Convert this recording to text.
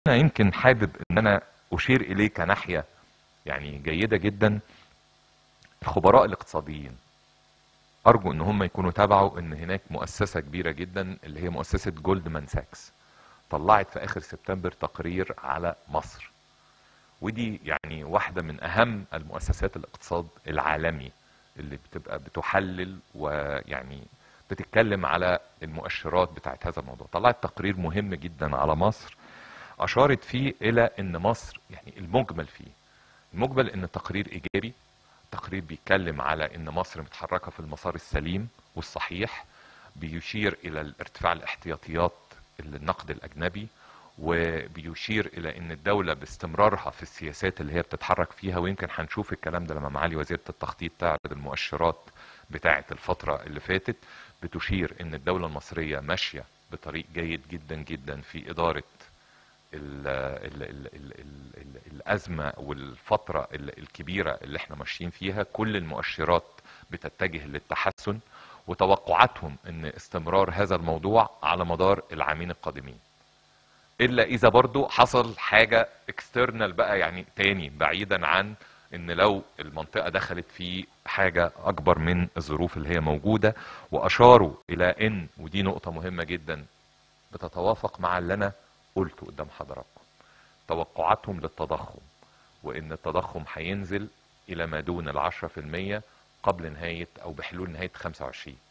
انا يمكن حابب ان انا اشير اليه كناحيه يعني جيده جدا الخبراء الاقتصاديين ارجو ان هم يكونوا تابعوا ان هناك مؤسسه كبيره جدا اللي هي مؤسسه جولدمان ساكس طلعت في اخر سبتمبر تقرير على مصر ودي يعني واحده من اهم المؤسسات الاقتصاد العالمي اللي بتبقى بتحلل ويعني بتتكلم على المؤشرات بتاعت هذا الموضوع طلعت تقرير مهم جدا على مصر اشارت فيه الى ان مصر يعني المجمل فيه المجمل ان التقرير ايجابي التقرير بيتكلم على ان مصر متحركه في المسار السليم والصحيح بيشير الى ارتفاع الاحتياطيات النقد الاجنبي وبيشير الى ان الدوله باستمرارها في السياسات اللي هي بتتحرك فيها ويمكن هنشوف الكلام ده لما معالي وزيره التخطيط تعرض المؤشرات بتاعه الفتره اللي فاتت بتشير ان الدوله المصريه ماشيه بطريق جيد جدا جدا في اداره ال ال ال ال ال ال الازمه والفتره الكبيره اللي احنا ماشيين فيها كل المؤشرات بتتجه للتحسن وتوقعاتهم ان استمرار هذا الموضوع على مدار العامين القادمين الا اذا برضو حصل حاجه اكسترنال بقى يعني تاني بعيدا عن ان لو المنطقه دخلت في حاجه اكبر من الظروف اللي هي موجوده واشاروا الى ان ودي نقطه مهمه جدا بتتوافق مع اللي انا قلته قدام حضراتكم توقعاتهم للتضخم وان التضخم هينزل الى ما دون العشرة في المية قبل نهاية او بحلول نهاية 25